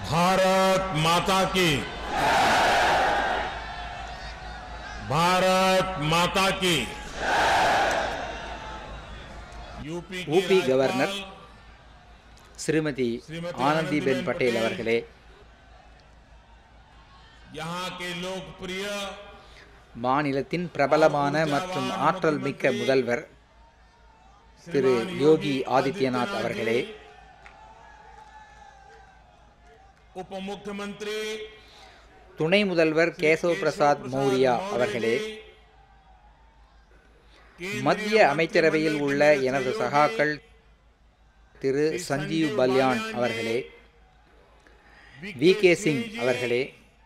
भारत माता की भारत माता की यूपी की ஊபி கவர்னர் राज्यपाल ஸ்ரீமதி ஆனந்திபென் பட்டேல் அவர்களே यहाँ के लोकप्रिय மாநிலத்தின் பிரபலமான மற்றும் ஆற்றல் மிக்க முதல்வர் திரு யோகி ஆதித்யநாத் அவர்களே उप मुख्यमंत्री துணை முதல்வர் கேசவ் பிரசாத் மௌரியா அவர்களே மத்திய அமைச்சரவையில் உள்ள எனது சகாக்கள் திரு சஞ்சீவ் பல்யான் அவர்களே வி கே சிங் அவர்களே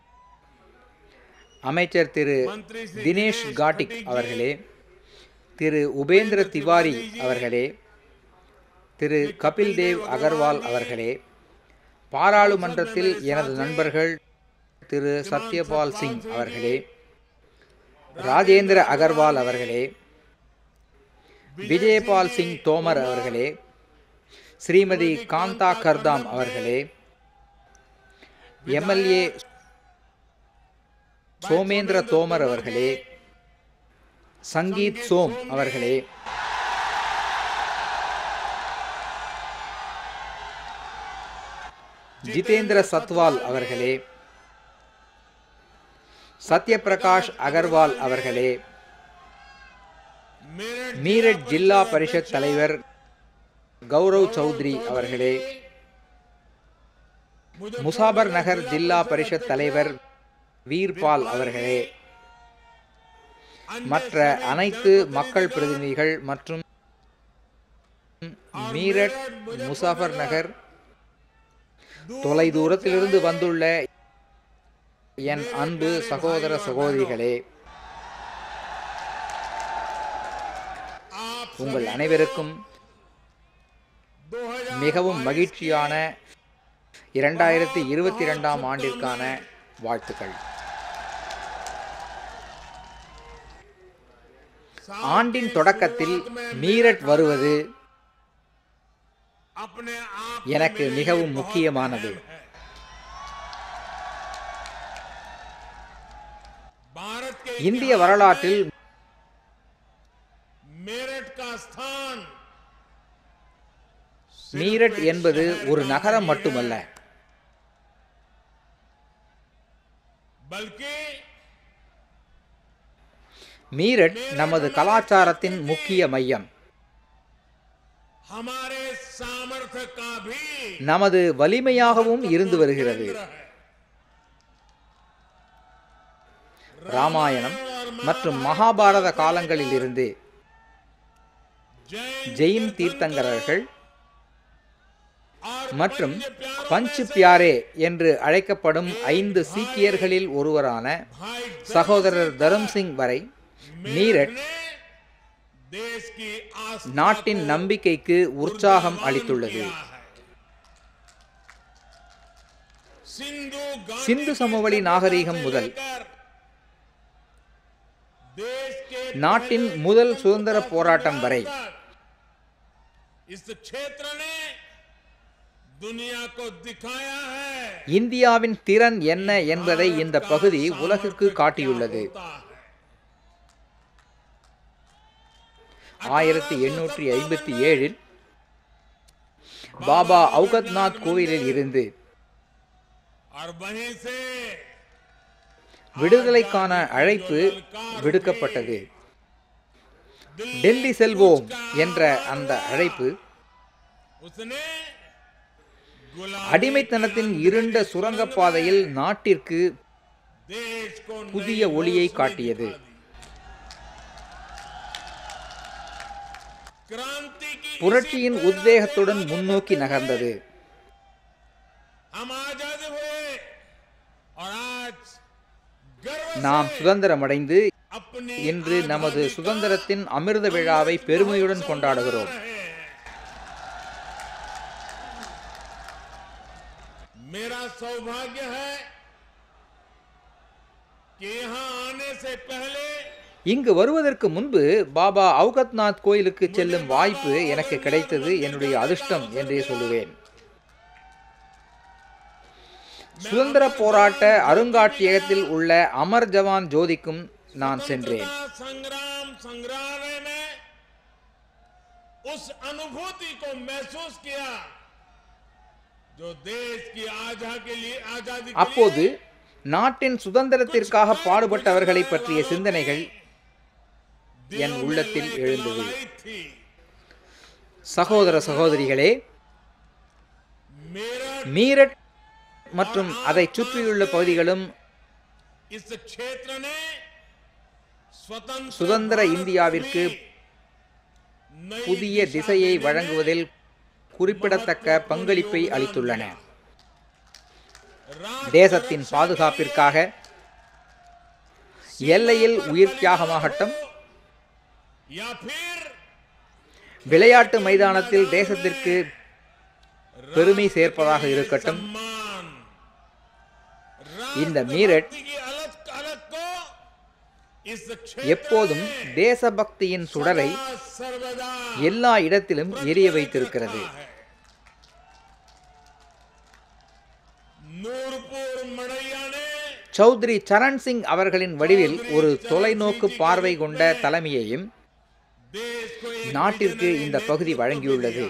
அமைச்சர் திரு தினேஷ் காட்டிக் அவர்களே திரு உபேந்திர திவாரி அவர்களே திரு கபில் தேவ் அகர்வால் அவர்களே பாராளுமன்றத்தில் எனது நண்பர்கள் திரு சத்யபால் சிங் அவர்களே ராஜேந்திர அகர்வால் அவர்களே விஜயபால் சிங் தோமர் அவர்களே ஸ்ரீமதி காந்தா கர்தாம் அவர்களே எம்எல்ஏ சோமேந்திர தோமர் அவர்களே சங்கீத் சோம் அவர்களே ஜிதேந்திர சத்வால் அவர்களே சத்யபிரகாஷ் அகர்வால் அவர்களே मेरठ மீரட் ஜில்லா பரிஷத் தலைவர் கௌரவ் சௌத்ரி அவர்களே முசாபர் நகர் ஜில்லா பரிஷத் தலைவர் வீர்பால் அவர்களே மற்ற அனைத்து மக்கள் பிரதிநிதிகள் மற்றும் மீரட் முசாஃபர் நகர் தொலைதூரத்திலிருந்து வந்துள்ள என் அன்பு சகோதர சகோதரிகளே आप உங்கள் அனைவருக்கும் 2000 மிகவும் மகிழ்ச்சியான இரண்டாயிரத்தி இருபத்தி ரெண்டாம் ஆண்டிற்கான வாழ்த்துக்கள் ஆண்டின் தொடக்கத்தில் மீரட் வருவது अपने आप எனக்கு में மிகவும் बहुत முக்கியமானது अहम है। भारत के இந்திய வரலாற்றில் मेरठ का स्थान மீரட் என்பது ஒரு நகரம் மட்டுமல்ல बल्कि மீரட் நமது கலாச்சாரத்தின் முக்கிய மையம் हमारे सामर्थ्य का भी நமது வலிமையாகவும் இருந்து வருகிறது केंद्र है ராமாயணம் மற்றும் மகாபாரத காலங்களிலிருந்து जैन ஜெயின் தீர்த்தங்கரர்கள் और மற்றும் पंच प्यारों பஞ்சு பியாரே என்று அழைக்கப்படும் ஐந்து சீக்கியர்களில் ஒருவரான भाई சகோதரர் தரம் சிங் வரை மீரட் ने देश की आस्था நாட்டின் நம்பிக்கைக்கு உற்சாகம் அளித்துள்ளது किया है। सिंधु गांधी சிந்து சமவெளி நாகரீகம் முதல் लेकर देश के நாட்டின் முதல் சுதந்திர போராட்டம் வரை तक इस क्षेत्र ने दुनिया को दिखाया है இந்தியாவின் திறன் என்ன என்பதை இந்த பகுதி உலகுக்கு காட்டியுள்ளது होता है ஆயிரத்தி எண்ணூற்றி ஐம்பத்தி ஏழில் பாபா அவுகத்நாத் கோவிலில் இருந்து और वहीं से விடுதலைக்கான அழைப்பு விடுக்கப்பட்டது டெல்லி செல்வோம் என்ற அந்த அழைப்பு उसने गुलाम அடிமைத்தனத்தின் இருண்ட சுரங்கப்பாதையில் நாட்டிற்கு देश को புதிய ஒளியை காட்டியது क्रांति की புரட்சியின் உத்வேகத்துடன் முன்னோக்கி நகர்ந்தது हम आजाद हुए और आज गर्व நாம் சுதந்திரமடைந்து अपनी இன்று நமது சுதந்திரத்தின் அமிர்த விழாவை பெருமையுடன் கொண்டாடுகிறோம் है मेरा सौभाग्य है कि यहाँ आने से पहले இங்கு வருவதற்கு முன்பு பாபா அவுகத்நாத் கோயிலுக்கு செல்லும் வாய்ப்பு எனக்கு கிடைத்தது என்னுடைய அதிர்ஷ்டம் என்றே சொல்லுவேன் சுதந்திர போராட்ட அருங்காட்சியகத்தில் உள்ள அமர் ஜவான் ஜோதிக்கும் நான் சென்றேன் स्वतंत्रता संग्राम संग्रहालय में उस अनुभूति को महसूस किया जो देश की आजा के लिए आजादी के அப்போது लिए நாட்டின் சுதந்திரத்திற்காக பாடுபட்டவர்களை பற்றிய சிந்தனைகள் என் दिलों में உள்ளத்தில் एक எழுந்தது लड़ाई थी சகோதர சகோதரிகளே मेरा மீரட் மற்றும் அதை சுற்றியுள்ள பகுதிகளும் इस क्षेत्र ने स्वतंत्र சுதந்திர भारत இந்தியாவிற்கு की नई புதிய दिशा திசையை देने में வழங்குவதில் குறிப்பிடத்தக்க பங்களிப்பை அளித்துள்ளன राष्ट्र தேசத்தின் रक्षा பாதுகாப்பிற்காக எல்லையில் உயிர் தியாகமாகட்டும் या फिर விளையாட்டு மைதானத்தில் தேசத்திற்கு பெருமை சேர்ப்பதாக இருக்கட்டும் सम्मान இந்த மீரட் राष्ट्रभक्ति की अलग अलग को इस क्षेत्र எப்போதும் में தேசபக்தியின் சுடரை सदा सर्वदा எல்லா இடத்திலும் எரிய வைத்திருக்கிறது रखा है। नूरपुर मड़ैया ने சௌத்ரி சரண் சிங் அவர்களின் வடிவில் ஒரு தொலைநோக்கு பார்வை கொண்ட தலைமையையும் देश को एक நாட்டிற்கு இந்த பகுதி வழங்கியுள்ளது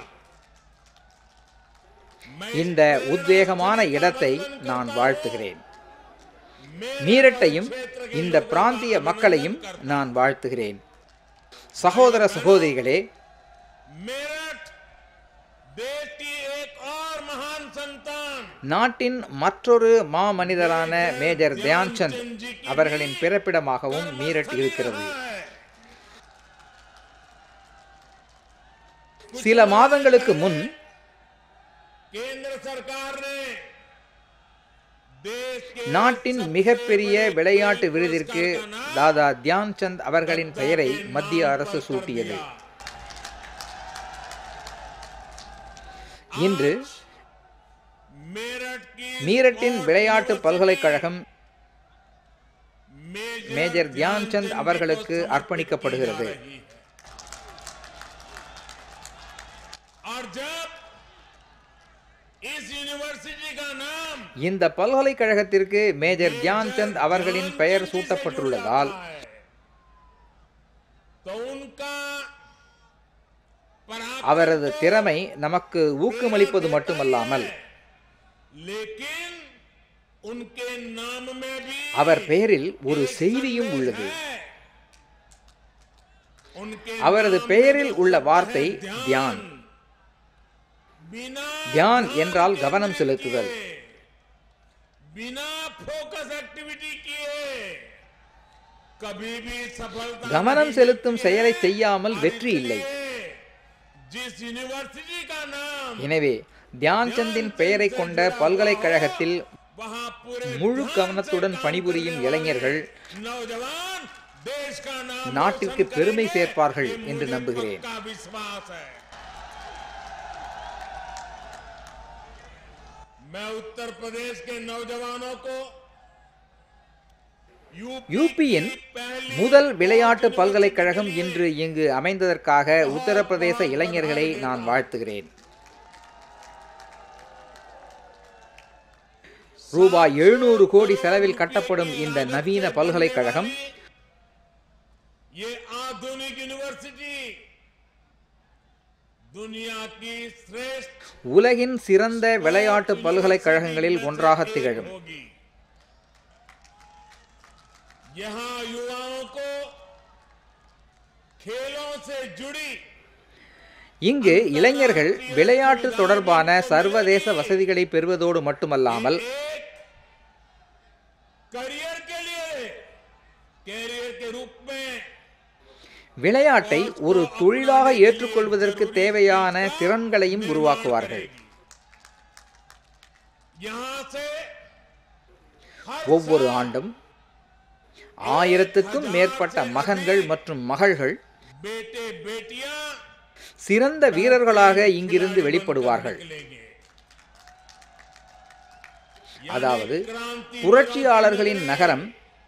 मैं இந்த உத்வேகமான இடத்தை நான் வாழ்த்துகிறேன் मेरे மீரட்டையும் क्षेत्र के இந்த பிராந்திய மக்களையும் நான் வாழ்த்துகிறேன் சகோதர சகோதரிகளே मेरठ देश की एक और महान संतान நாட்டின் மற்றொரு மாமனிதரான மேஜர் தியான்சந்த் அவர்களின் பிறப்பிடமாகவும் மீரட் இருக்கிறது है। சில மாதங்களுக்கு முன் केंद्र सरकार ने देश के நாட்டின் மிகப்பெரிய விளையாட்டு விருதிற்கு தாதா தியான்சந்த் அவர்களின் பெயரை மத்திய அரசு சூட்டியது இன்று मेरठ की மீரட்டின் விளையாட்டு பல்கலைக்கழகம் मेजर மேஜர் தியான்சந்த் அவர்களுக்கு அர்ப்பணிக்கப்படுகிறது और जब इस यूनिवर्सिटी का नाम இந்த பல்கலைக்கழகத்திற்கு மேஜர் தியான்சந்த் அவர்களின் பெயர் சூட்டப்பட்டுள்ளதால் तो उनका पराक्रम அவரது திறமை நமக்கு ஊக்கமளிப்பது மட்டுமல்லாமல் लेकिन उनके नाम में भी அவர் பெயரில் ஒரு செய்தியும் உள்ளது है उनके அவரது பெயரில் உள்ள வார்த்தை தியான் बिना தியான் என்றால் கவனம் செலுத்துதல் बिना फोकस एक्टिविटी किए कभी भी सफलता கவனம் नहीं செலுத்தும் मिलती செயலை है। செய்யாமல் வெற்றி இல்லை जिस यूनिवर्सिटी का नाम எனவே தியான்சந்தின் பெயரை கொண்ட பல்கலைக்கழகத்தில் वहाँ पूरे முழு கவனத்துடன் பணிபுரியும் இளைஞர்கள் नौजवान देश का नाम நாட்டிற்கு रोशन பெருமை करेंगे, சேர்ப்பார்கள் ये என்று मुझे நம்புகிறேன் पक्का विश्वास है मैं उत्तर प्रदेश के नौजवानों को यूपी யூபியின் की पहली முதல் விளையாட்டு பல்கலைக்கழகம் இன்று இங்கு அமைந்ததற்காக உத்தரப்பிரதேச இளைஞர்களை நான் வாழ்த்துகிறேன் ரூபாய் எழுநூறு கோடி செலவில் கட்டப்படும் இந்த நவீன பல்கலைக்கழகம் ये आधुनिक यूनिवर्सिटी दुनिया की श्रेष्ठ உலகின் சிறந்த விளையாட்டு பல்கலைக்கழகங்களில் ஒன்றாக திகழும் होगी यहाँ युवाओं को खेलों से जुड़ी இங்கு இளைஞர்கள் விளையாட்டு தொடர்பான சர்வதேச வசதிகளை பெறுவதோடு மட்டுமல்லாமல் एक करियर के लिए कैरियर के रूप में விளையாட்டை ஒரு தொழிலாக ஏற்றுக்கொள்வதற்கு தேவையான திறன்களையும் உருவாக்குவார்கள் यहाँ से हर ஒவ்வொரு ஆண்டும் ஆயிரத்துக்கும் மேற்பட்ட மகன்கள் மற்றும் மகள்கள் बेटे बेटियां சிறந்த வீரர்களாக இங்கிருந்து வெளிப்படுவார்கள் निकलेंगे அதாவது क्रांति புரட்சியாளர்களின் நகரம்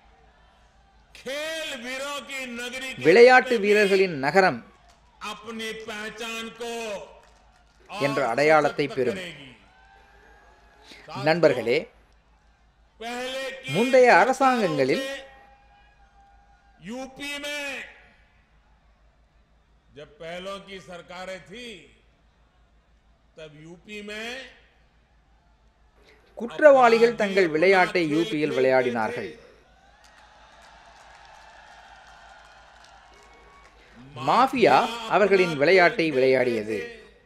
खेल वीरों की नगरी के விளையாட்டு வீரர்களின் நகரம் अपनी पहचान को என்ற அடையாளத்தை பெறும் करेगी நண்பர்களே पहले की முந்தைய அரசாங்கங்களில் यूपी में जब पहलों की सरकारें थी तब यूपी में குற்றவாளிகள் தங்கள் விளையாட்டை யூபியில் விளையாடினார்கள் மாஃபியா அவர்களின் விளையாட்டை விளையாடியது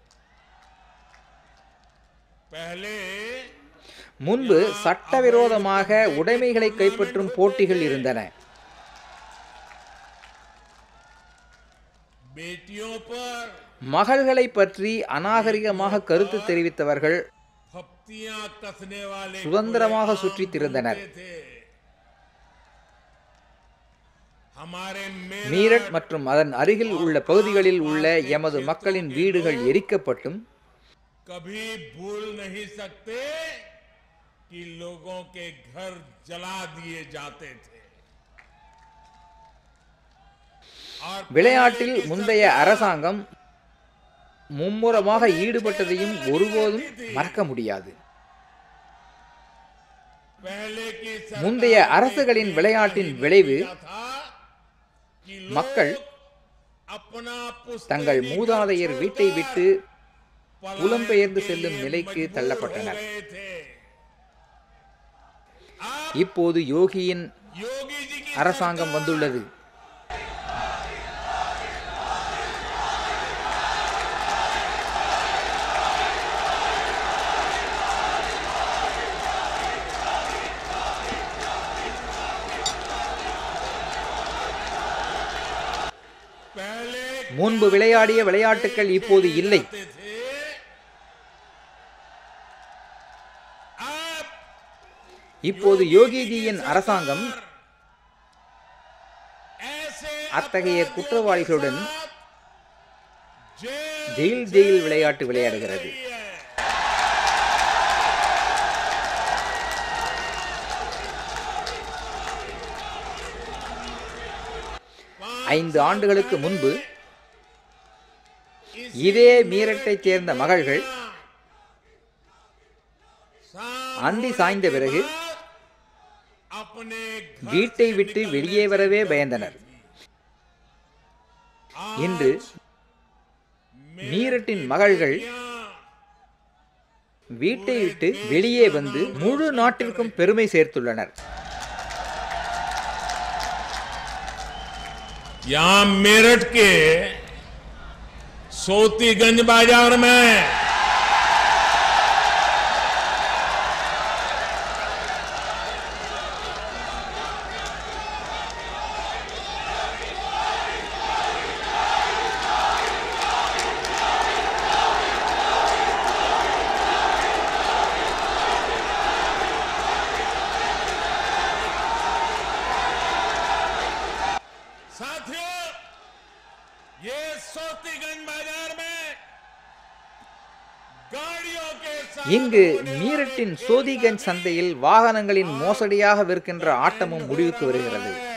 पहले முன்பு சட்டவிரோதமாக உடைமைகளை கைப்பற்றும் போட்டிகள் இருந்தன बेटियों पर மகள்களை பற்றி அநாகரிகமாக கருத்து தெரிவித்தவர்கள் फप्तियां कसने वाले சுதந்திரமாக खुलेआम சுற்றித் திரிந்தனர். घूमते थे। हमारे मेरठ மீரட் மற்றும் அதன் அருகில் உள்ள பகுதிகளில் உள்ள எமது மக்களின் வீடுகள் எரிக்கப்பட்டும் कभी भूल नहीं सकते कि लोगों के घर जला दिए जाते थे और விளையாட்டில் முந்தைய அரசாங்கம் மும்முரமாக ஈடுபட்டதையும் ஒருபோதும் மறக்க முடியாது पहले की सरकार முந்தைய அரசுகளின் விளையாட்டின் விளைவு क्या था कि लोग மக்கள் अपना தங்கள் पुश्तैनी மூதாதையர் घर வீட்டை छोड़कर விட்டு पलायन புலம்பெயர்ந்து के செல்லும் लिए நிலைக்கு मजबूर தள்ளப்பட்டனர். हो गए थे। अब இப்போது யோகியின் योगी जी की அரசாங்கம் सरकार வந்துள்ளது पहले முன்பு விளையாடிய விளையாட்டுகள் இப்போது இல்லை करते थे अब இப்போது யோகிஜியின் அரசாங்கம் ऐसे அத்தகைய अपराधियों குற்றவாளிகளுடன் के साथ जेल ஜெயில் ஜெயில் விளையாட்டு விளையாடுகிறது रही है ஐந்து ஆண்டுகளுக்கு முன்பு இதே மீரட்டைச் சேர்ந்த மகள்கள் அந்தி சாய்ந்த பிறகு अपने घर வீட்டை விட்டு வெளியே வரவே பயந்தனர் இன்று மீரட்டின் மகள்கள் வீட்டை விட்டு வெளியே வந்து முழு நாட்டிற்கும் பெருமை சேர்த்துள்ளனர் यहाँ मेरठ के सोतीगंज बाजार में साथियों ये सोतीगंज बाजार में गाड़ियों के साथ இங்கு होने वाले மீரட்டின் சோதிகஞ்ச் சந்தையில் வாகனங்களின் மோசடியாக விற்கின்ற ஆட்டமும் முடிவுக்கு வருகிறது है।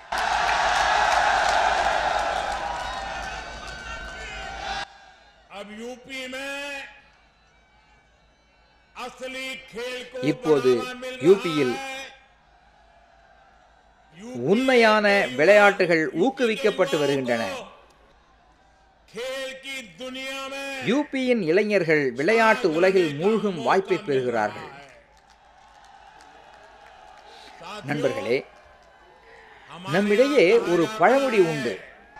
अब यूपी में असली खेल को இப்போது बढ़ावा मिल रहा யூபியில் है। உண்மையான விளையாட்டுகள் ஊக்குவிக்கப்பட்டு வருகின்றன खेल की दुनिया में யூபியின் இளைஞர்கள் விளையாட்டு உலகில் மூழ்கும் வாய்ப்பை பெறுகிறார்கள் நண்பர்களே நம்மிடையே ஒரு பழமொழி உண்டு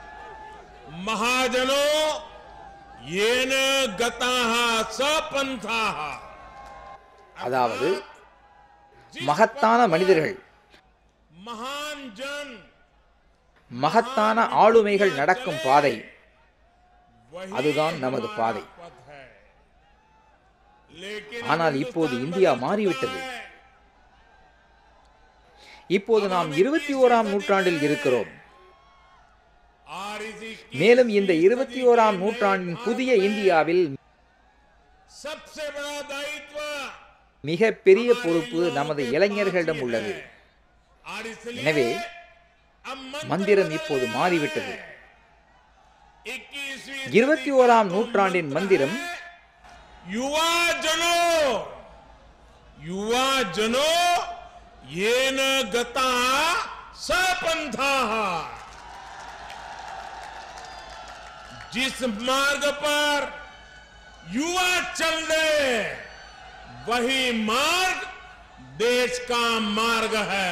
महाजनो येन गताः सपन्थाः அதாவது மகத்தான மனிதர்கள் महान जन மகத்தான ஆளுமைகள் நடக்கும் பாதை वही அதுதான் நமது பாதை पथ है लेकिन ஆனால் இப்போது இந்தியா மாறிவிட்டது இப்போது நாம் இருபத்தி ஓராம் நூற்றாண்டில் இருக்கிறோம் और इसी की மேலும் இந்த இருபத்தி ஓராம் நூற்றாண்டின் புதிய இந்தியாவில் सबसे बड़ा दायित्व மிக பெரிய பொறுப்பு நமது இளைஞர்களிடம் உள்ளது और इसलिए எனவே अब मंत्र மந்திரம் இப்போது மாறிவிட்டது 21वीं இருபத்தி ஓராம் நூற்றாண்டின் மந்திரம் युवा जनों युवा जनों ये न गता सपंथा जिस मार्ग पर युवा चल रहे वही मार्ग देश का मार्ग है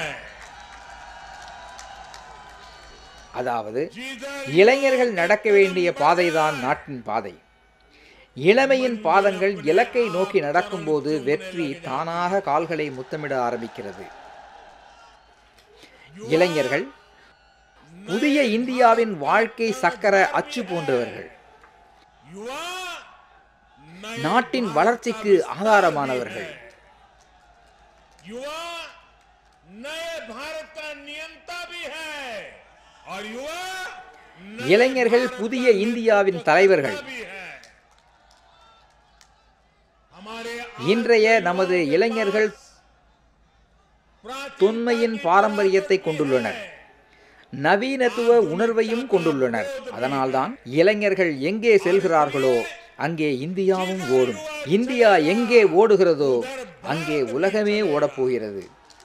அதாவது जिधर இளைஞர்கள் நடக்க வேண்டிய பாதைதான் நாட்டின் பாதை இளமையின் பாதங்கள் இலக்கை நோக்கி நடக்கும்போது வெற்றி தானாக கால்களை முத்தமிட ஆரம்பிக்கிறது இளைஞர்கள் புதிய இந்தியாவின் வாழ்க்கை சக்கர அச்சு போன்றவர்கள் युवा नए நாட்டின் வளர்ச்சிக்கு ஆதாரமானவர்கள் युवा नए भारत का नियंता भी है और युवा नए இளைஞர்கள் புதிய இந்தியாவின் தலைவர்கள் भी है हमारे இன்றைய நமது இளைஞர்கள் प्राचीन தொன்மையின் பாரம்பரியத்தை கொண்டுள்ளனர் நவீனத்துவ உணர்வையும் கொண்டுள்ளனர் அதனால்தான் இளைஞர்கள் எங்கே செல்கிறார்களோ அங்கே இந்தியாவும் ஓடும் இந்தியா எங்கே ஓடுகிறதோ அங்கே உலகமே ஓடப்போகிறது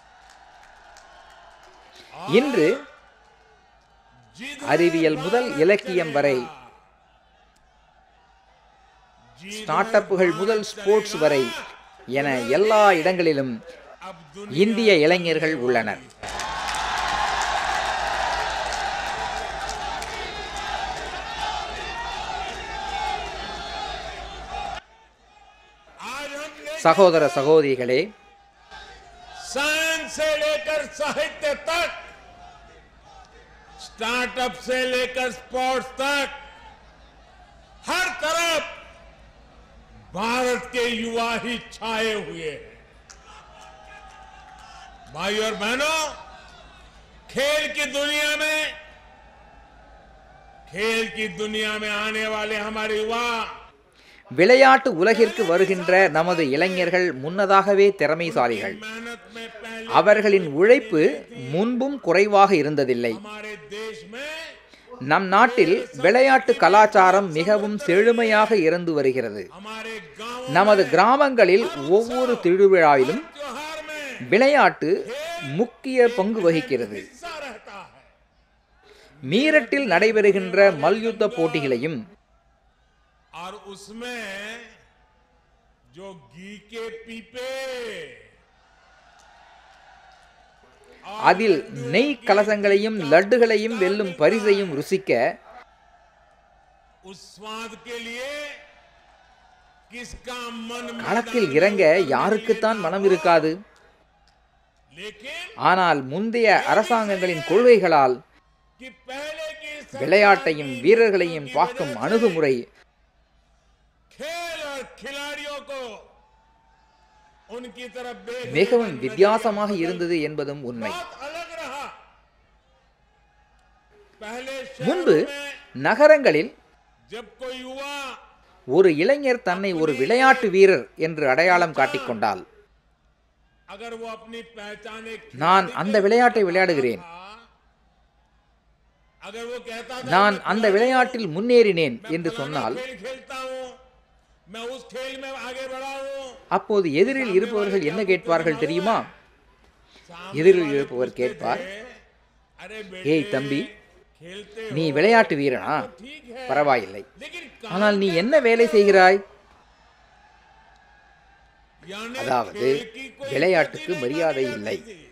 இன்று जिधर அறிவியல் முதல் இலக்கியம் வரை ஸ்டார்ட் அப்புகள் முதல் ஸ்போர்ட்ஸ் வரை என எல்லா இடங்களிலும் अब दुनिया இந்திய இளைஞர்கள் உள்ளனர் आज हमने சகோதர சகோதரிகளே साइंस से लेकर साहित्य तक स्टार्टअप से लेकर स्पोर्ट्स तक हर तरफ भारत के युवा ही छाए हुए हैं भाई और बहनों खेल की दुनिया में खेल की दुनिया में आने वाले हमारे युवा விளையாட்டு உலகிற்கு வருகின்ற நமது இளைஞர்கள் முன்னதாகவே திறமைசாலிகள் मेहनत में पहले அவர்களின் உழைப்பு முன்பும் குறைவாக இருந்ததில்லை हमारे देश में நம் நாட்டில் விளையாட்டு கலாச்சாரம் மிகவும் செழுமையாக இருந்து வருகிறது हमारे गांव நமது கிராமங்களில் ஒவ்வொரு திருவிழாவிலும் त्योहार में விளையாட்டு முக்கிய பங்கு வகிக்கிறது हिस्सा रहता है மீரட்டில் நடைபெறுகின்ற மல்யுத்த போட்டிகளையும் और उसमें जो घी के पीपे அதில் நெய் கலசங்களையும் லட்டுகளையும் வெல்லும் பரிசையும் ருசிக்க उस स्वाद के लिए किसका मन களத்தில் இறங்க யாருக்குத்தான் மனம் இருக்காது लेकिन ஆனால் முந்தைய அரசாங்கங்களின் கொள்கைகளால் कि पहले की सरकार விளையாட்டையும் வீரர்களையும் பார்க்கும் அணுகுமுறை खेल और खिलाड़ियों को उनकी तरफ देख மிகவும் வித்தியாசமாக இருந்தது என்பதும் உண்மை बहुत अलग रहा पहले முன்பு शहरों में நகரங்களில் जब कोई युवा ஒரு இளைஞர் தன்னை ஒரு விளையாட்டு வீரர் என்று அடையாளம் காட்டிக்கொண்டால் अगर वो अपनी पहचान एक நான் அந்த விளையாட்டை விளையாடுகிறேன் था, अगर वो कहता था நான் அந்த விளையாட்டில் முன்னேறினேன் என்று சொன்னால் खेल खेलता हूँ मैं उस खेल में आगे बढ़ा हूँ அப்போது எதிரில் இருப்பவர்கள் என்ன கேட்பார்கள் தெரியுமா सामने எதிரில் वाले இருப்பவர் पूछते கேட்பார் थे, अरे ஏய் बेटे தம்பி खेलते நீ விளையாட்டு வீரனா ठीक है பரவாயில்லை लेकिन ஆனால் நீ என்ன வேலை செய்கிறாய் यानी அதாவது खेल की कोई விளையாட்டுக்கு गति नहीं மரியாதை मानी இல்லை जाती थी।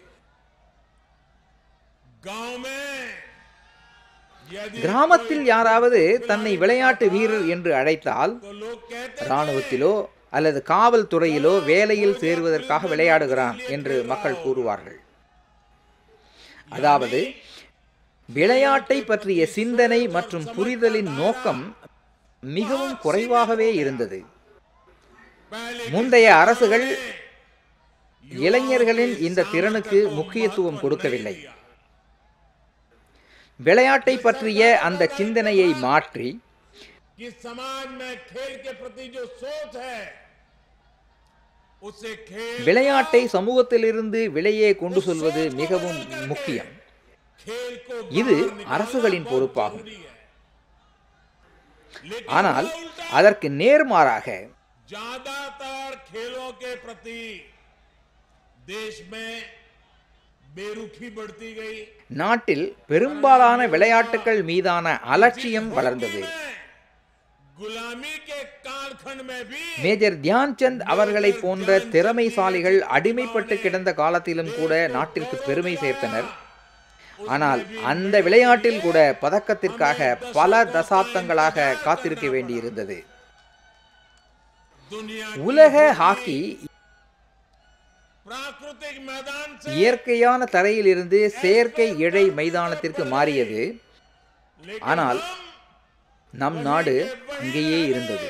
गांव में यदि கிராமத்தில் யாராவது தன்னை விளையாட்டு வீரர் என்று அழைத்தால் तो लोग कहते இராணுவத்திலோ அல்லது காவல்துறையிலோ வேலையில் சேருவதற்காக விளையாடுகிறான் என்று மக்கள் கூறுவார்கள் அதாவது விளையாட்டை பற்றிய சிந்தனை மற்றும் புரிதலின் நோக்கம் மிகவும் குறைவாகவே இருந்தது पहले முந்தைய அரசுகள் இளைஞர்களின் இந்த திறனுக்கு முக்கியத்துவம் கொடுக்கவில்லை விளையாட்டை பற்றிய அந்த சிந்தனையை மாற்றி कि समाज में खेल के प्रति जो सोच है उसे खेल விளையாட்டை சமூகத்திலிருந்து வெளியே கொண்டு செல்வது மிகவும் முக்கியம் खेल को இது बाहर निकालना அரசுகளின் बहुत பொறுப்பாகும் जरूरी है। लेकिन ஆனால் वो उल्टा அதற்கு நேர்மாறாக ज्यादातर खेलों के प्रति देश में बेरुखी बढ़ती गई நாட்டில் பெரும்பாலான விளையாட்டுகள் மீதான அலட்சியம் வளர்ந்தது गुलामी के कालखंड में भी மேஜர் தியான்சந்த் அவர்களைப் போன்ற திறமைசாலிகள் அடிமைப்பட்டு கிடந்த காலத்திலும் கூட நாட்டிற்கு பெருமை சேர்த்தனர் ஆனால் அந்த விளையாட்டில் கூட பதக்கத்திற்காக பல தசாப்தங்களாக காத்திருக்க வேண்டியிருந்தது दुनिया உலக ஹாக்கி प्राकृतिक मैदान से இயற்கையான தரையிலிருந்து செயற்கை இழை மைதானத்திற்கு மாறியது लेकिन ஆனால் हम நம் நாடு அங்கேயே இருந்தது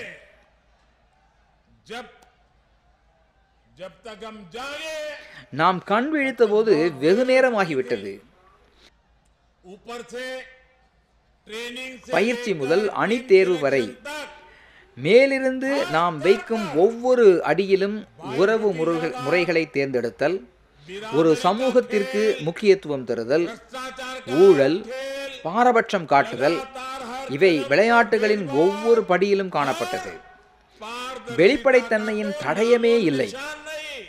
जब जब तक हम जागे நாம் கண் விழித்தபோது வெகு நேரம் ஆகிவிட்டது ऊपर से ट्रेनिंग से பயிற்சி முதல் அணி தேர்வு வரை तक மேலிருந்து நாம் வைக்கும் ஒவ்வொரு அடியிலும் உறவு முறைகள் முறைகளை தேர்ந்தெடுத்தல் ஒரு சமூகத்திற்கு முக்கியத்துவம் தருதல் भ्रष्टाचार ஊழல் खेल பாரபட்சம் காட்டுதல் तार हर இவை விளையாட்டுகளின் ஒவ்வொரு படியிலும் காணப்பட்டது पार வெளிப்படைத்தன்மையின் தடயமே இல்லை निशान नहीं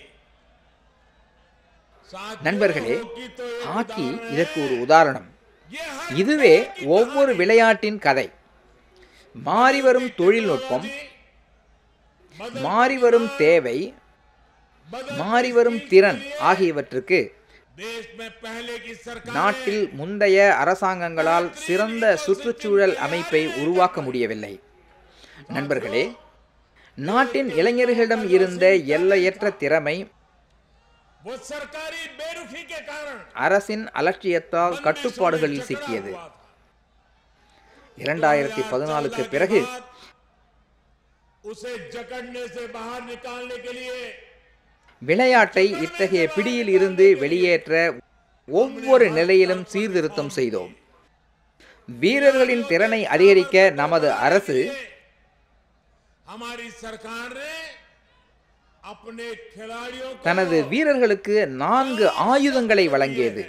साथियों, நண்பர்களே की तो एक ஹாக்கி उदाहरण है। இதற்கு ஒரு உதாரணம் ये हर இதுவே ஒவ்வொரு விளையாட்டின் கதை மாறிவரும் தொழில்நுட்பம் बदल மாறிவரும் தேவை बदल மாறிவரும் திறன் ஆகியவற்றுக்கு देश में पहले की सरकार நாட்டில் முந்தைய அரசாங்கங்களால் சிறந்த சுற்றுச்சூழல் அமைப்பை உருவாக்க முடியவில்லை நண்பர்களே நாட்டின் இளைஞர்களிடம் இருந்த எல்லையற்ற திறமை वो सरकारी बेरुखी के कारण அரசின் அலட்சியத்தால் கட்டுப்பாடுகளில் சிக்கியது हुआ था। இரண்டாயிரத்தி பதினாலுக்கு பிறகு उसे जकड़ने से बाहर निकालने के लिए விளையாட்டை இத்தகைய பிடியில் இருந்து வெளியேற்ற ஒவ்வொரு நிலையிலும் சீர்திருத்தம் செய்தோம் வீரர்களின் திறனை அதிகரிக்க நமது அரசு हमारी सरकार ने अपने खिलाड़ियों को தனது வீரர்களுக்கு நான்கு ஆயுதங்களை வழங்கியது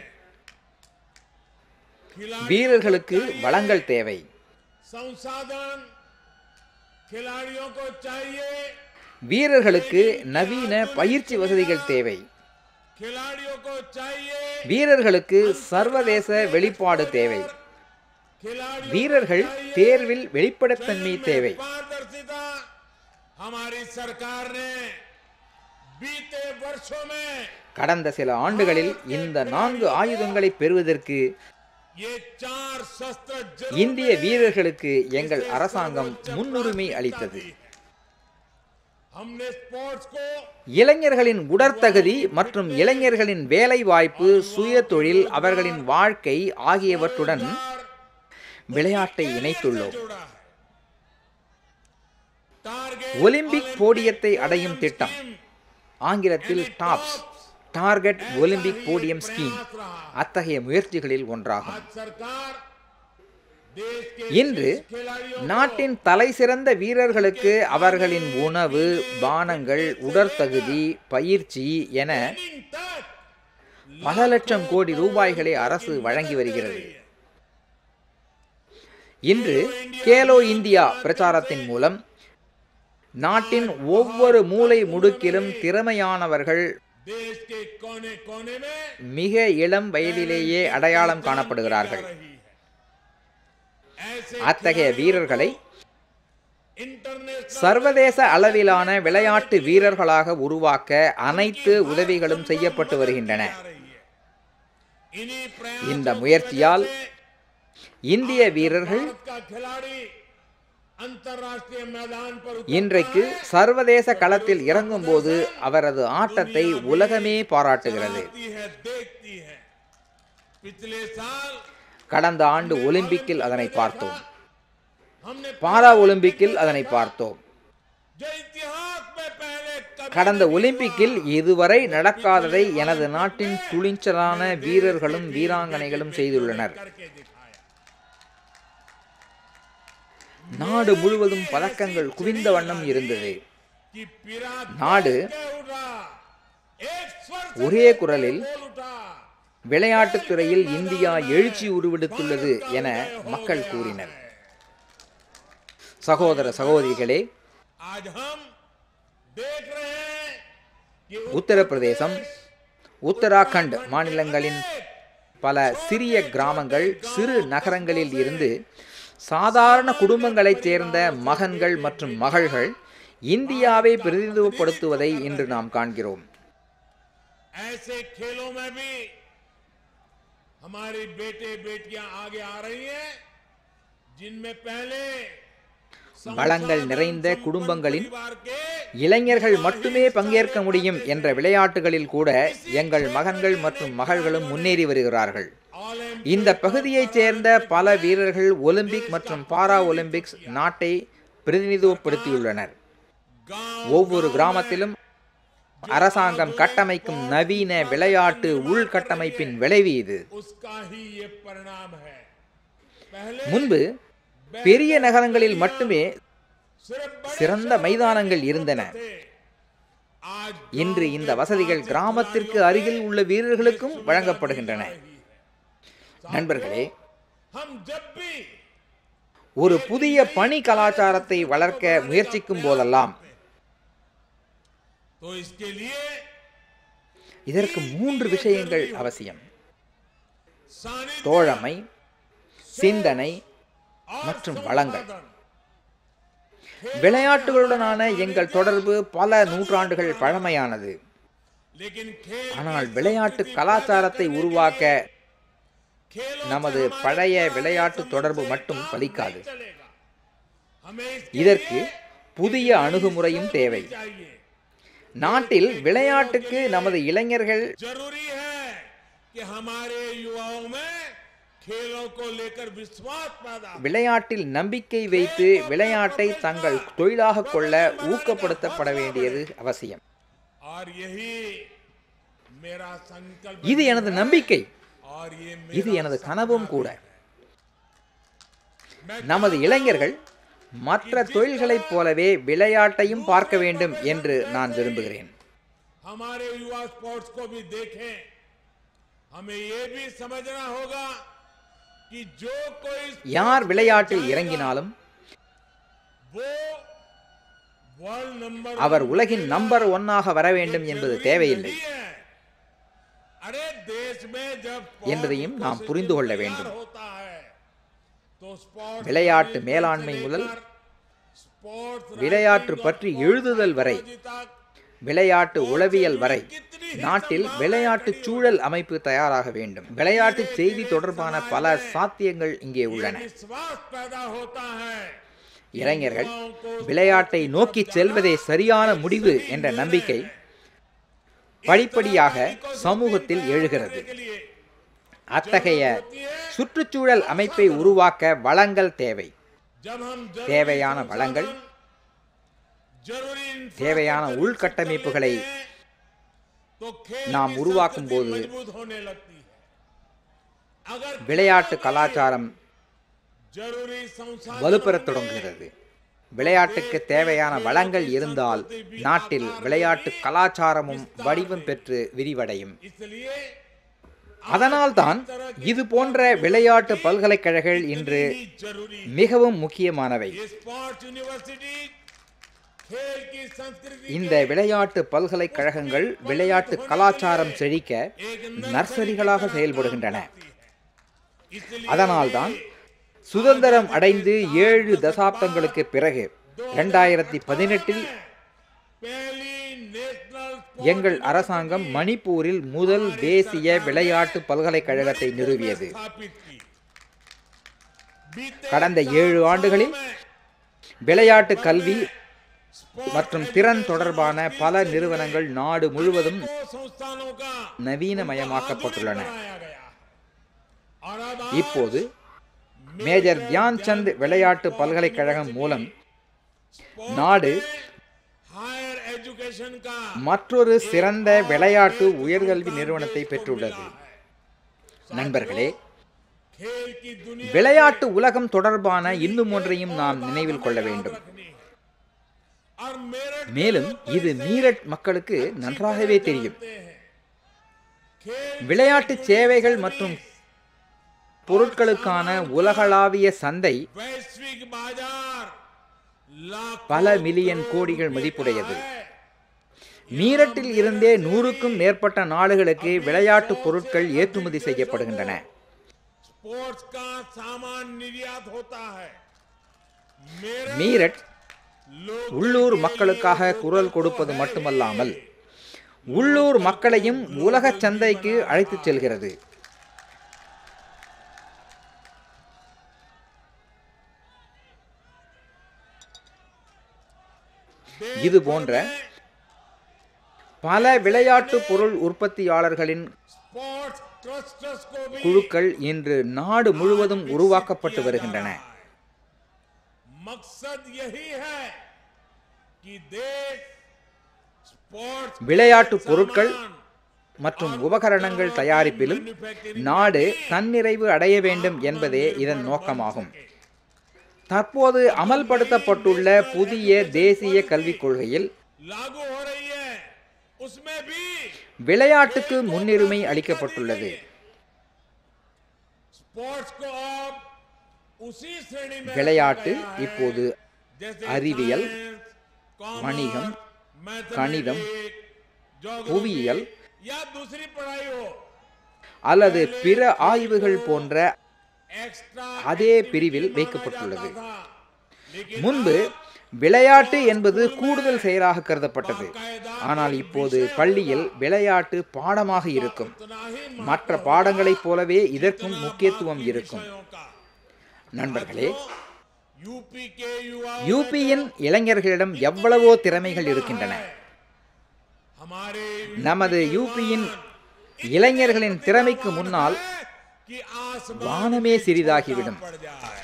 खिलाड़ी வீரர்களுக்கு வளங்கள் தேவை संसाधन खिलाड़ियों को चाहिए வீரர்களுக்கு நவீன பயிற்சி வசதிகள் தேவை खिलाड़ियों को चाहिए வீரர்களுக்கு சர்வதேச வெளிப்பாடு தேவை खिलाड़ियों வீரர்கள் தேர்வில் வெளிப்படைத்தன்மை தேவை पारदर्शिता हमारी सरकार ने बीते वर्षों में கடந்த சில ஆண்டுகளில் இந்த நான்கு ஆயுதங்களை பெறுவதற்கு ये चार शस्त्र जरूर இந்திய வீரர்களுக்கு எங்கள் அரசாங்கம் முன்னுரிமை அளித்தது हमने स्पोर्ट्स को இளைஞர்களின் உடற்தகுதி மற்றும் இளைஞர்களின் வேலைவாய்ப்பு சுய தொழில் அவர்களின் வாழ்க்கை ஆகியவற்றுடன் விளையாட்டை இணைத்துள்ளோம் जोड़ा है टारगेट ஒலிம்பிக் போடியத்தை அடையும் திட்டம் ஆங்கிலத்தில் TOPS target Olympic podium scheme प्रयास रहा அத்தகைய முயற்சிகளில் ஒன்றாகும் आज सरकार देश के இன்று खिलाड़ियों நாட்டின் தலை சிறந்த வீரர்களுக்கு அவர்களின் உணவு பானங்கள் உடற்தகுதி பயிற்சி என ट्रेनिंग तक பல லட்சம் கோடி ரூபாய்களை அரசு வழங்கி வருகிறது இன்று கேலோ இந்தியா பிரச்சாரத்தின் மூலம் நாட்டின் ஒவ்வொரு மூலை முடுக்கிலும் திறமையானவர்கள் देश के कोने कोने में மிக இளம் வயதிலேயே அடையாளம் காணப்படுகிறார்கள் रही है ऐसे அத்தகைய வீரர்களை इंटरनेशनल சர்வதேச அளவிலான விளையாட்டு வீரர்களாக உருவாக்க அனைத்து உதவிகளும் செய்யப்பட்டு வருகின்றன आ रही है इन्हीं प्रयास இந்த முயற்சியால் இந்திய வீரர்கள் भारत का खिलाड़ी अंतर्राष्ट्रीय मैदान पर இன்றைக்கு சர்வதேச களத்தில் இறங்கும்போது அவரது ஆட்டத்தை உலகமே பாராட்டுகிறது उतरती है देखती है पिछले साल கடந்த ஆண்டு ஒலிம்பிக்கில் அதனை பார்த்தோம் हमने பாரா ஒலிம்பிக்கில் அதனை பார்த்தோம் जो इतिहास में पहले कभी கடந்த ஒலிம்பிக்கில் இதுவரை நடக்காததை எனது நாட்டின் துணிச்சலான வீரர்களும் வீராங்கனைகளும் செய்துள்ளனர் करके दिखाया நாடு முழுவதும் பதக்கங்கள் குவிந்த வண்ணம் இருந்தது कि पीरा நாடு के उठा एक स्वर से ஒரே குரலில் बोल उठा விளையாட்டுத் துறையில் இந்தியா எழுச்சி உருவெடுத்துள்ளது என மக்கள் கூறினர் சகோதர சகோதரிகளே आज हम देख रहे हैं कि உத்தரப்பிரதேசம் உத்தராகண்ட் மாநிலங்களின் பல சிறிய கிராமங்கள் சிறு நகரங்களில் இருந்து சாதாரண குடும்பங்களைச் சேர்ந்த மகன்கள் மற்றும் மகள்கள் இந்தியாவை பிரதிநிதித்துவப்படுத்துவதை இன்று நாம் காண்கிறோம் ऐसे खेलों में भी हमारी बेटे बेटियां आगे आ रही हैं जिनमें पहले வளங்கள் நிறைந்த குடும்பங்களின் परिवार के இளைஞர்கள் மட்டுமே பங்கேற்க முடியும் என்ற விளையாட்டுகளில் கூட எங்கள் மகன்கள் மற்றும் மகள்களும் முன்னேறி வருகிறார்கள் ओलंपिक இந்த பகுதியைச் சேர்ந்த பல வீரர்கள் ஒலிம்பிக் மற்றும் பாரா ஒலிம்பிக்ஸ் நாட்டை பிரதிநிதித்துவப்படுத்தியுள்ளனர் गांव ஒவ்வொரு கிராமத்திலும் அரசாங்கம் கட்டமைக்கும் நவீன விளையாட்டு உள்கட்டமைப்பின் விளைவு இது उसका ही ये परिणाम है पहले முன்பு பெரிய நகரங்களில் மட்டுமே सिर्फ बड़े சிறந்த மைதானங்கள் இருந்தன थे आज இன்று இந்த வசதிகள் கிராமத்திற்கு அருகில் உள்ள வீரர்களுக்கும் வழங்கப்படுகின்றன நண்பர்களே हम जब भी ஒரு புதிய பணி கலாச்சாரத்தை வளர்க்க முயற்சிக்கும் போதெல்லாம் तो इसके लिए இதற்கு மூன்று விஷயங்கள் அவசியம் सानिध्य தோழமை சிந்தனை और மற்றும் வளங்கள் संसाधन விளையாட்டுகளுடனான எங்கள் தொடர்பு பல நூற்றாண்டுகள் பழமையானது लेकिन खेल ஆனால் விளையாட்டு கலாச்சாரத்தை உருவாக்க खेलों நமது பழைய விளையாட்டு தொடர்பு மட்டும் பலிக்காது चलेगा हमें इसके இதற்கு புதிய அணுகுமுறையும் தேவை चाहिए நாட்டில் விளையாட்டுக்கு நமது இளைஞர்கள் जरूरी है कि हमारे युवाओं में खेलों को लेकर विश्वास पैदा हो। விளையாட்டில் நம்பிக்கை வைத்து விளையாட்டை தங்கள் தொழிலாக கொள்ள ஊக்கப்படுத்தப்பட வேண்டியது அவசியம் और यही मेरा संकल्प இது எனது நம்பிக்கை और ये இது मेरा எனது கனவும் கூட मैं நமது இளைஞர்கள் மற்ற தொழில்களைப் போலவே விளையாட்டையும் பார்க்க வேண்டும் என்று நான் விரும்புகிறேன் हमारे युवा स्पोर्ट्स को भी देखें हमें ये भी समझना होगा कि जो कोई யார் விளையாட்டில் இறங்கினாலும் वो वर्ल्ड नंबर அவர் உலகின் நம்பர் ஒன்னாக வர வேண்டும் என்பது தேவையில்லை अरे देश में जब என்பதையும் நாம் புரிந்து கொள்ள வேண்டும் होता है तो स्पोर्ट्स விளையாட்டு மேலாண்மை முதல் स्पोर्ट्स விளையாட்டு பற்றி எழுதுதல் வரை तक விளையாட்டு உளவியல் வரை நாட்டில் விளையாட்டு சூழல் அமைப்பு தயாராக வேண்டும் விளையாட்டு செய்தி தொடர்பான பல சாத்தியங்கள் இங்கே உள்ளன विश्वास पैदा होता है இளைஞர்கள் விளையாட்டை நோக்கி செல்வதே சரியான முடிவு என்ற நம்பிக்கை படிப்படியாக சமூகத்தில் எழுகிறது के लिए அத்தகைய சுற்றுச்சூழல் அமைப்பை உருவாக்க வளங்கள் தேவை जब हम जरूरी தேவையான வளங்கள் जरूरी தேவையான உள்கட்டமைப்புகளை तो खेल நாம் की உருவாக்கும் போது मजबूत होने लगती है अगर விளையாட்டு கலாச்சாரம் जरूरी संसाधन வலுப்பெறத் தொடங்குகிறது விளையாட்டுக்கு தேவையான வளங்கள் இருந்தால் நாட்டில் விளையாட்டு கலாச்சாரமும் வடிவம் பெற்று விரிவடையும் इसलिए அதனால்தான் இது போன்ற விளையாட்டு பல்கலைக்கழகங்கள் இன்று ही जरूरी மிகவும் முக்கியமானவை ये स्पोर्ट्स यूनिवर्सिटी खेल की संस्कृति இந்த விளையாட்டு பல்கலைக்கழகங்கள் விளையாட்டு கலாச்சாரம் செழிக்க நர்சரிகளாக செயல்படுகின்றன इसलिए அதனால்தான் சுதந்திரம் அடைந்து ஏழு தசாப்தங்களுக்கு பிறகு இரண்டாயிரத்தி பதினெட்டில் पहली नेशनल எங்கள் அரசாங்கம் மணிப்பூரில் முதல் தேசிய விளையாட்டு பல்கலைக்கழகத்தை நிறுவியது स्थापित की बीते கடந்த ஏழு ஆண்டுகளில் விளையாட்டு கல்வி மற்றும் திறன் தொடர்பான பல நிறுவனங்கள் நாடு முழுவதும் दो संस्थानों का நவீனமயமாக்கப்பட்டுள்ளன बनाया गया और अब இப்போது மேஜர் தியான் சந்த் விளையாட்டு பல்கலைக்கழகம் மூலம் நாடு हायर एजुकेशन का மற்றொரு சிறந்த விளையாட்டு உயர்கல்வி நிறுவனத்தை பெற்றுள்ளது நண்பர்களே खेल की दुनिया விளையாட்டு உலகம் தொடர்பான இன்னும் ஒன்றையும் நாம் நினைவில் கொள்ள வேண்டும் रखनी है और मेरे மேலும் இது மீரட் மக்களுக்கு நன்றாகவே தெரியும் हैं खेल விளையாட்டு சேவைகள் மற்றும் பொருட்களுக்கான உலகளாவிய சந்தை वैश्विक बाजार लाख பல மில்லியன் கோடிகள் மதிப்புடையது மீரட்டில் இருந்தே நூறுக்கும் மேற்பட்ட நாடுகளுக்கு விளையாட்டு பொருட்கள் ஏற்றுமதி செய்யப்படுகின்றன स्पोर्ट्स का सामान निर्यात होता है मेरे மீரட் लोग உள்ளூர் மக்களுக்காக குரல் கொடுப்பது மட்டுமல்லாமல் உள்ளூர் மக்களையும் உலக சந்தைக்கு அழைத்துச் செல்கிறது இது போன்ற பல விளையாட்டு பொருள் உற்பத்தியாளர்களின் स्पोर्ट्स क्लस्टर्स को भी குழுக்கள் இன்று நாடு முழுவதும் உருவாக்கப்பட்டு வருகின்றன मकसद यही है कि देश स्पोर्ट्स விளையாட்டு பொருட்கள் மற்றும் உபகரணங்கள் தயாரிப்பிலும் நாடு தன்னிறைவு அடைய வேண்டும் என்பதே இதன் நோக்கமாகும் தற்போது அமல்படுத்தப்பட்டுள்ள புதிய தேசிய கல்விக் கொள்கையில் लागू हो रही है उसमें भी விளையாட்டுக்கு முன்னுரிமை அளிக்கப்பட்டுள்ளது स्पोर्ट्स को अब उसी श्रेणी में விளையாட்டு रखा गया है, இப்போது जैसे அறிவியல், science, commerce, வணிகம், mathematics, கணிதம், geography புவியியல், या दूसरी पढ़ाई हो அல்லது பிற ஆய்வுகள் போன்ற एक्स्ट्रा அதே பிரிவில் வைக்கப்பட்டுள்ளது लेकिन முன்பு விளையாட்டு என்பது கூடுதல் செயலாக கருதப்பட்டது ஆனால் இப்போது பள்ளியில் விளையாட்டு பாடமாக இருக்கும் उतना ही மற்ற பாடங்களைப் போலவே இதற்கும் முக்கியத்துவம் இருக்கும் विषयों का நண்பர்களே यूपी के युवा யூபியின் இளைஞர்களிடம் எவ்வளவோ திறமைகள் இருக்கின்றன हमारे நமது யூபியின் இளைஞர்களின் திறமைக்கு முன்னால் कि आसमान வானமே சிறிதாகிவிடும் पड़ जाए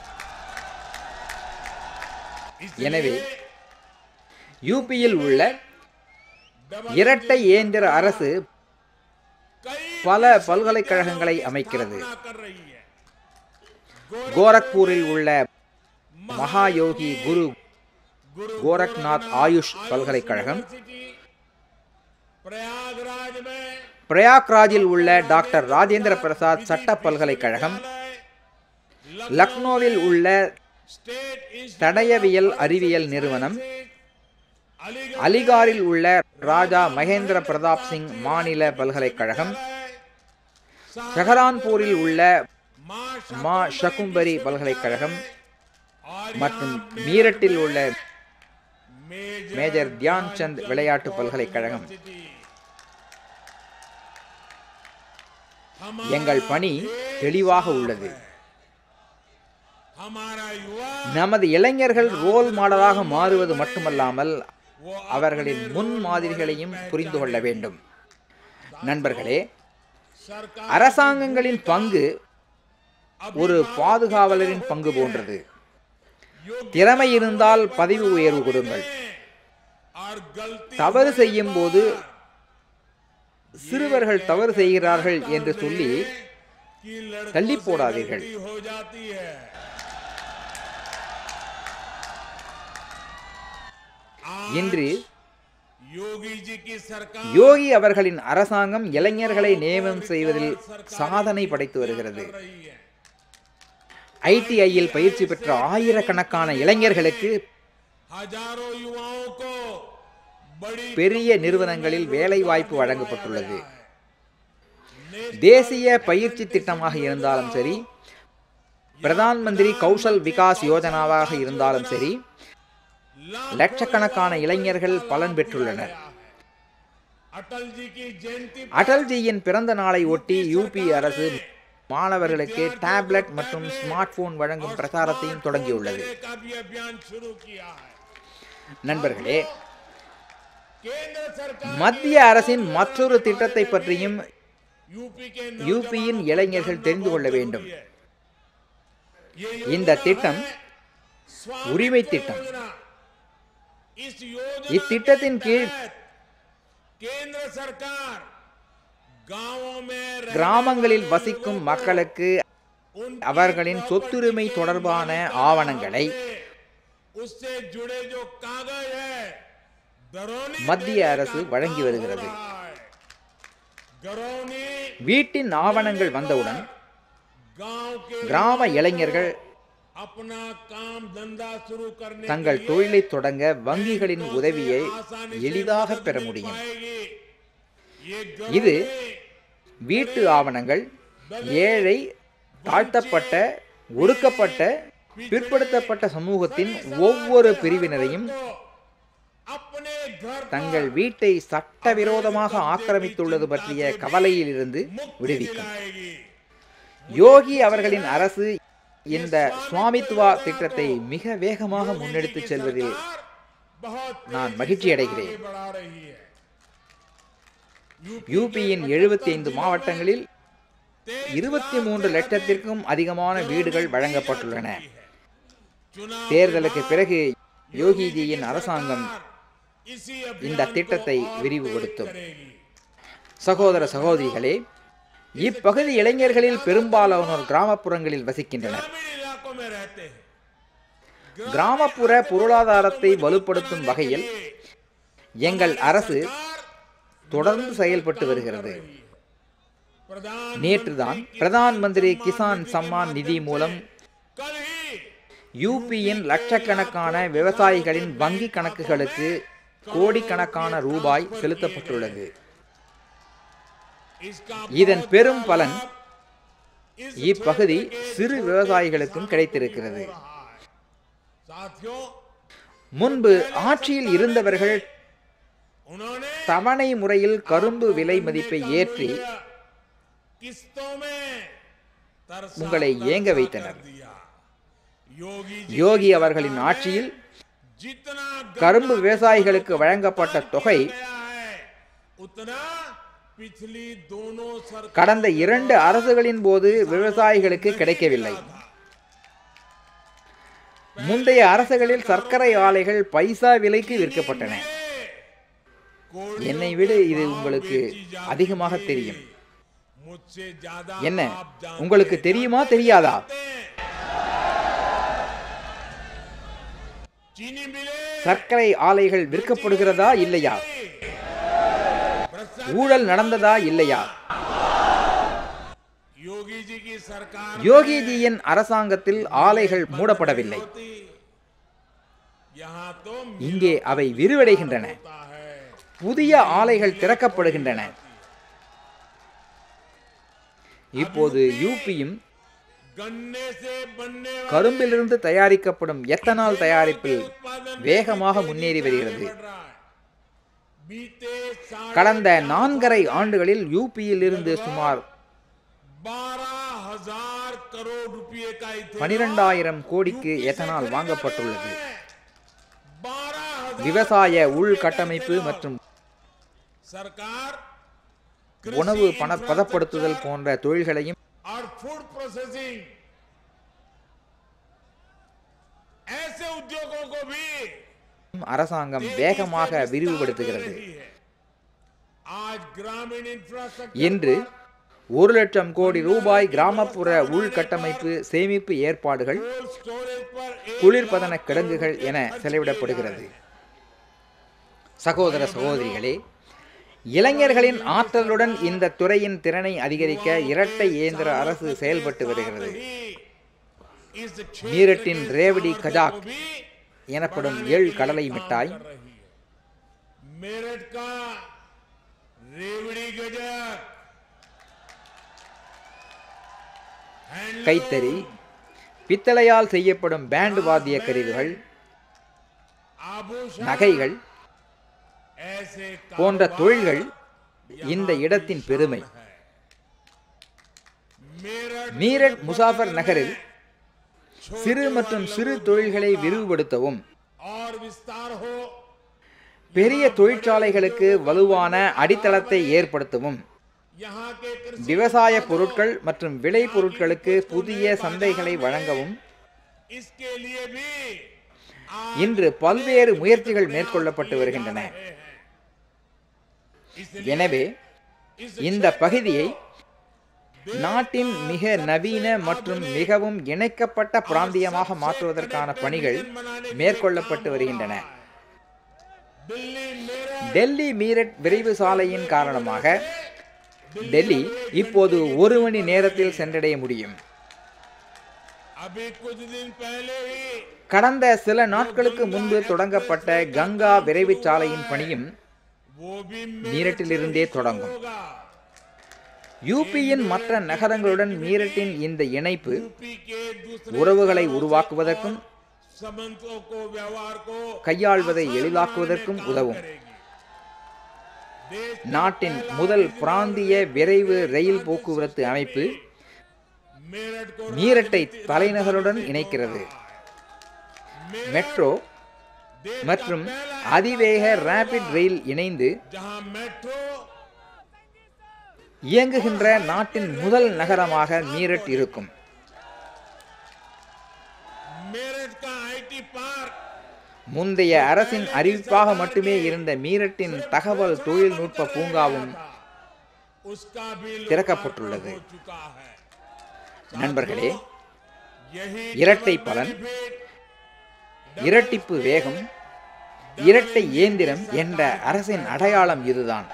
எனவே யூபியில் உள்ள இரட்டை இயந்திர அரசு कई பல பல்கலைக்கழகங்களை அமைக்கிறது ना कर रही है கோரக்பூரில் உள்ள மகாயோகி குரு गुरु கோரக்நாத் ஆயுஷ் பல்கலைக்கழகம் यूनिवर्सिटी प्रयागराज में பிரயாக்ராஜில் உள்ள டாக்டர் ராஜேந்திர பிரசாத் சட்ட பல்கலைக்கழகம் லக்னோவில் உள்ள स्टेट इंस्टीट्यूट தடயவியல் அறிவியல் நிறுவனம் अलीगढ़ அலிகாரில் உள்ள ராஜா மகேந்திர பிரதாப் சிங் மாநில பல்கலைக்கழகம் ஷஹரான்பூரில் உள்ள मां மா ஷகும்பரி பல்கலைக்கழகம் और மற்றும் மீரட்டில் உள்ள मेजर மேஜர் தியான் சந்த் விளையாட்டு பல்கலைக்கழகம் यूनिवर्सिटी எங்கள் பணி தெளிவாக உள்ளது हमारा युवा நமது இளைஞர்கள் ரோல் மாடலாக மாறுவது மட்டுமல்லாமல் அவர்களின் முன் மாதிரிகளையும் புரிந்து கொள்ள வேண்டும் நண்பர்களே सरकार அரசாங்கங்களின் பங்கு ஒரு பாதுகாவலரின் பங்கு போன்றது திறமை இருந்தால் பதவி உயர்வு கொடுங்கள் और गलती தவறு செய்யும் போது சிறுவர்கள் தவறு செய்கிறார்கள் என்று சொல்லி की लड़कों தள்ளி से போடாதீர்கள் गलती हो जाती है இன்று योगी जी की सरकार யோகி அவர்களின் அரசாங்கம் இளைஞர்களை நியமனம் செய்வதில் சாதனை படைத்து வருகிறது कर रही है ஐடிஐயில் பயிற்சி பெற்ற ஆயிரக்கணக்கான இளைஞர்களுக்கு हजारों युवाओं को बड़ी பெரிய நிறுவனங்களில் வேலை வாய்ப்பு வழங்கப்பட்டுள்ளது தேசிய பயிற்சி திட்டமாக இருந்தாலும் சரி பிரதான் மந்திரி கௌஷல் விகாஸ் யோஜனாவாக இருந்தாலும் சரி லட்சக்கணக்கான இளைஞர்கள் பலன் பெற்றுள்ளனர் अटल जी की जयंती அடல்ஜியின் பிறந்த நாளை ஒட்டி யூபி அரசு மாணவர்களுக்கு டேப்லெட் மற்றும் ஸ்மார்ட் போன் வழங்கும் பிரச்சாரத்தையும் தொடங்கியுள்ளது का भी अभियान शुरू किया है நண்பர்களே केंद्र सरकार மத்திய அரசின் மற்றொரு திட்டத்தை பற்றியும் यूपी के யூபியின் இளைஞர்கள் தெரிந்து கொள்ள வேண்டும் ये இந்த திட்டம் स्वामित्व உரிமை திட்டம் योजना इस योजना இத்திட்டத்தின் கீழ் केंद्र सरकार गांवों में रह- கிராமங்களில் வசிக்கும் மக்களுக்கு அவர்களின் சொத்துரிமை தொடர்பான ஆவணங்களை उससे जुड़े जो कागज है दरौनी மத்திய அரசு வழங்கி வருகிறது गरौनी வீட்டின் ஆவணங்கள் வந்தவுடன் गांव के கிராம இளைஞர்கள் अपना काम धंधा शुरू करने தங்கள் के தொழிலை தொடங்க வங்கிகளின் लिए உதவியை आसानी से எளிதாக मदद பெற मिल முடியும் पाएगी। ये இது घरों में வீட்டு ஆவணங்கள் ஏழை தாழ்த்தப்பட்ட ஒடுக்கப்பட்ட பிற்படுத்தப்பட்ட சமூகத்தின் ஒவ்வொரு பிரிவினரையும் को अपने घर पर தங்கள் வீட்டை சட்டவிரோதமாக ஆக்கிரமித்துள்ளது பற்றிய கவலையிலிருந்து मुक्ति விடுவிக்கும் दिलाएगी யோகி அவர்களின் அரசு இந்த சுவாமித்துவா திட்டத்தை மிக வேகமாக முன்னெடுத்துச் செல்வதில் सरकार बहुत நான் तेजी மகிழ்ச்சி से அடைகிறேன். आगे बढ़ा रही है யூபியின் எழுபத்தி ஐந்து மாவட்டங்களில் இருபத்தி மூன்று லட்சத்திற்கும் அதிகமான வீடுகள் வழங்கப்பட்டுள்ளன चुनाव தேர்தலுக்கு பிறகு யோகிஜியின் அரசாங்கம் इसी இந்த अभियान திட்டத்தை को और விரிவுபடுத்தும் तेज करेगी சகோதர சகோதரிகளே இப்பகுதி இளைஞர்களில் பெரும்பாலானோர் கிராமப்புறங்களில் வசிக்கின்றனர் ग्रामीण इलाकों में रहते हैं கிராமப்புற பொருளாதாரத்தை வலுப்படுத்தும் வகையில் எங்கள் அரசு தொடர்ந்து செயல்பட்டு வருகிறது प्रधान நேற்றுதான் பிரதான் மந்திரி கிசான் சம்மான் நிதி மூலம் कल ही யூபியின் லட்சக்கணக்கான விவசாயிகளின் வங்கி கணக்குகளுக்கு கோடிக்கணக்கான ரூபாய் செலுத்தப்பட்டுள்ளது इसका இதன் பெரும் பலன் इस இப்பகுதி சிறு விவசாயிகளுக்கும் கிடைத்திருக்கிறது रहा है साथियों முன்பு ஆட்சியில் இருந்தவர்கள் उन्होंने தவணை முறையில் கரும்பு விலை மதிப்பை ஏற்றி किस्तों में तरसा உங்களை ஏங்க तरसा வைத்தனர். कर दिया। योगी जी யோகி அவர்களின் ஆட்சியில் जितना கரும்பு விவசாயிகளுக்கு வழங்கப்பட்ட தொகை गया है उतना पिछली दोनों सरकार கடந்த இரண்டு அரசுகளின் போது விவசாயிகளுக்கு கிடைக்கவில்லை முந்தைய அரசுகளில் சர்க்கரை ஆலைகள் பைசா விலைக்கு விற்கப்பட்டன என்னை விட இது உங்களுக்கு அதிகமாக தெரியும் मुझसे ज्यादा என்ன आप जानते உங்களுக்கு தெரியுமா தெரியாதா हैं। चीनी मिले சர்க்கரை ஆலைகள் விற்கப்படுகிறதா இல்லையா ஊழல் நடந்ததா இல்லையா योगी जी की सरकार யோகிஜியின் அரசாங்கத்தில் ஆலைகள் மூடப்படவில்லை होती यहाँ तो இங்கே அவை விரிவடைகின்றன होता है புதிய ஆலைகள் திறக்கப்படுகின்றன இப்போது யூபியும் गन्ने से बनने वाले கரும்பிலிருந்து தயாரிக்கப்படும் எத்தனால் தயாரிப்பில் उत्पादन வேகமாக முன்னேறி வருகிறது बढ़ रहा है बीते साढ़े கடந்த நான்கரை ஆண்டுகளில் யூபியில் இருந்து சுமார் बारह हजार करोड़ रुपए का इथेनॉल பனிரெண்டாயிரம் கோடிக்கு எத்தனால் வாங்கப்பட்டுள்ளது बारह हजार விவசாய உள்கட்டமைப்பு மற்றும் सरकार உணவு பண பதப்படுத்துதல் போன்ற தொழில்களையும் और फूड प्रोसेसिंग ऐसे उद्योगों को भी அரசாங்கம் வேகமாக விரிவுபடுத்துகிறது रही है आज ग्रामीण इंफ्रास्ट्रक्चर இன்று ஒரு லட்சம் கோடி ரூபாய் கிராமப்புற உள்கட்டமைப்பு சேமிப்பு ஏற்பாடுகள் कोल्ड स्टोरेज पर एक குளிர்பதன கிடங்குகள் என செலவிடப்படுகிறது சகோதர சகோதரிகளே இளைஞர்களின் ஆற்றலுடன் இந்த துறையின் திறனை அதிகரிக்க இரட்டை இயந்திர அரசு செயல்பட்டு வருகிறது इस क्षेत्र மீரட்டின் ரேவடி கஜாக் भी எனப்படும் ஏழ் கடலை மிட்டாய் कर रही है मेरठ का रेवड़ी गजक हैंडलूम, கைத்தறி பித்தளையால் செய்யப்படும் பேண்ட் வாத்திய கருவிகள் आभूषण நகைகள் ऐसे போன்ற कारोबार தொழில்கள் இந்த இடத்தின் பெருமை मेरठ மீரட் முசாஃபர் நகரில் சிறு மற்றும் சிறு தொழில்களை விரிவுபடுத்தவும் और विस्तार हो பெரிய தொழிற்சாலைகளுக்கு வலுவான அடித்தளத்தை ஏற்படுத்தவும் यहाँ के कृषि விவசாய பொருட்கள் மற்றும் விளை பொருட்களுக்கு புதிய சந்தைகளை வழங்கவும் इसके लिए भी இன்று பல்வேறு முயற்சிகள் மேற்கொள்ளப்பட்டு வருகின்றன इसलिए எனவே इस இந்த பகுதியை நாட்டின் மிக நவீன மற்றும் மிகவும் இணைக்கப்பட்ட பிராந்தியமாக மாற்றுவதற்கான பணிகள் மேற்கொள்ளப்பட்டு வருகின்றன दिल्ली मेरठ டெல்லி மீரட் விரைவு சாலையின் காரணமாக டெல்லி இப்போது ஒரு மணி நேரத்தில் சென்றடைய முடியும் अभी कुछ दिन पहले ही கடந்த சில நாட்களுக்கு முன்பு தொடங்கப்பட்ட கங்கா விரைவுச் சாலையின் பணியும் वो भी மீரட்டிலிருந்தே தொடங்கும் होगा யூபியின் மற்ற நகரங்களுடன் மீரட்டின் இந்த இணைப்பு यूपी के दूसरे உறவுகளை உருவாக்குவதற்கும் संबंधों को व्यवहार को கையாள்வதை எளிதாக்குவதற்கும் உதவும் करेगी देश நாட்டின் முதல் பிராந்திய விரைவு ரயில் போக்குவரத்து அமைப்பு मेरठ को மீரட்டை தலைநகருடன் இணைக்கிறது மெட்ரோ மற்றும் அதிவேக ரேபிட் ரயில் இணைந்து जहां मेट्रो இயங்குகின்ற நாட்டின் முதல் நகரமாக மீரட் இருக்கும் मेरठ का आईटी पार्क முந்தைய அரசின் அறிவிப்பாக மட்டுமே இருந்த மீரட்டின் தகவல் தொழில்நுட்ப பூங்காவும் उसका भी திறக்கப்பட்டுள்ளது हो चुका है நண்பர்களே यही இரட்டை பலன் இரட்டிப்பு வேகம் இரட்டை இயந்திரம் என்ற அரசின் அடையாளம் இதுதான்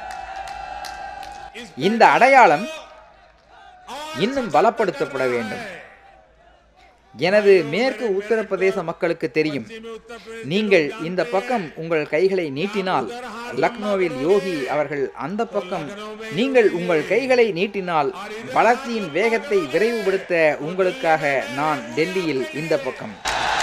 இந்த அடையாளம் இன்னும் பலப்படுத்தப்பட வேண்டும் எனது மேற்கு உத்தரப்பிரதேச மக்களுக்கு தெரியும் में उत्तर प्रदेश நீங்கள் இந்த பக்கம் உங்கள் கைகளை நீட்டினால் லக்னோவில் யோகி அவர்கள் அந்த பக்கம் நீங்கள் உங்கள் கைகளை நீட்டினால் வளர்ச்சியின் வேகத்தை விரைவுபடுத்த உங்களுக்காக நான் டெல்லியில் இந்த பக்கம்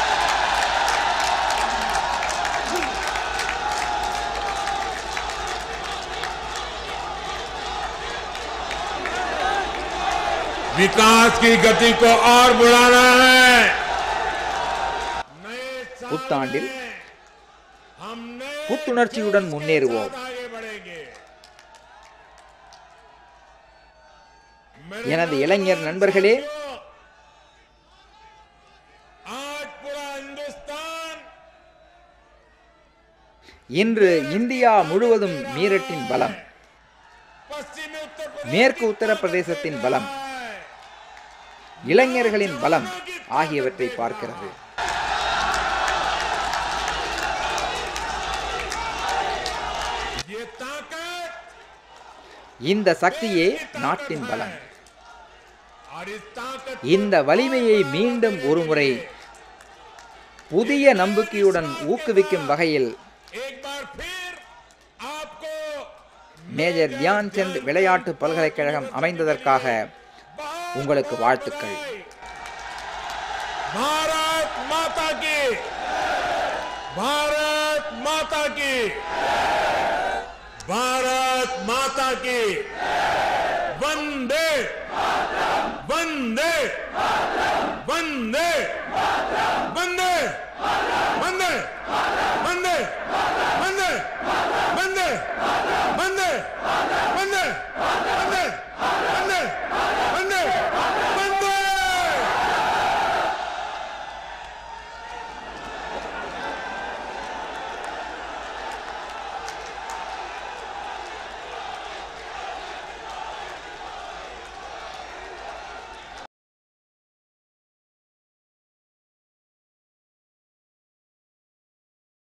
विकास की गति को और बढ़ाना है नए साल புத்தாண்டில் में हम नए புத்துணர்ச்சியுடன் முன்னேறுவோம் आगे बढ़ेंगे எனது இளைஞர் நண்பர்களே आज पूरा हिंदुस्तान இன்று இந்தியா முழுவதும் மீரட்டின் பலம் पश्चिमी उत्तर प्रदेश மேற்கு உத்தரப்பிரதேசத்தின் பலம் இளைஞர்களின் பலம் ஆகியவற்றை பார்க்கிறது ये ताकत இந்த சக்தியே நாட்டின் பலம் और इस ताकत இந்த வலிமையை மீண்டும் ஒருமுறை புதிய நம்பிக்கையுடன் ஊக்குவிக்கும் வகையில் एक बार फिर आपको மேஜர் தியான் சந்த் விளையாட்டு பல்கலைக்கழகம் அமைந்ததற்காக உங்களுக்கு வாழ்த்துக்கள் भारत माता की भारत माता की भारत माता की